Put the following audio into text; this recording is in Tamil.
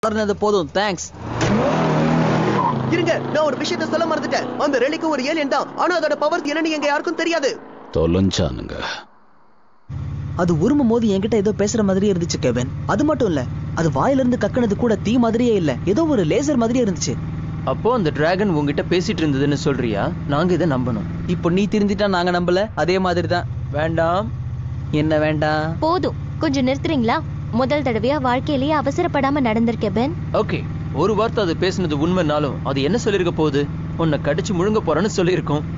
காப்பாறினது போதும் தேங்க்ஸ் இருங்க நான் ஒரு விஷயத்த சொல்ல மறந்துட்டேன் அந்த ரெலிக்கு ஒரு ஏலியன் தான் ஆனா அதோட பவர் என்னன்னு எங்க யாருக்கும் தெரியாது தொலைஞ்சானுங்க அது உருமும் போது என்கிட்ட ஏதோ பேசுற மாதிரியே இருந்துச்சு கெவன் அது மட்டும் இல்ல அது வாயில இருந்து கக்குனது கூட தீ மாதிரியே இல்ல ஏதோ ஒரு லேசர் மாதிரியே இருந்துச்சு அப்போ அந்த டிராகன் உங்ககிட்ட பேசிட்டு இருந்ததுன்னு சொல்றியா நாங்க இதை நம்பணும் இப்போ நீ திருந்திட்டா நாங்க நம்பல அதே மாதிரி தான் வேண்டாம் என்ன வேண்டாம் போதும் கொஞ்சம் நிறுத்துறீங்களா முதல் தடவையா வாழ்க்கையிலேயே அவசரப்படாம நடந்திருக்க பென் ஓகே ஒரு வார்த்தை அது பேசுனது உண்மைனாலும் அது என்ன சொல்லிருக்க போகுது உன்னை கடிச்சு முழுங்க போறேன்னு சொல்லியிருக்கோம்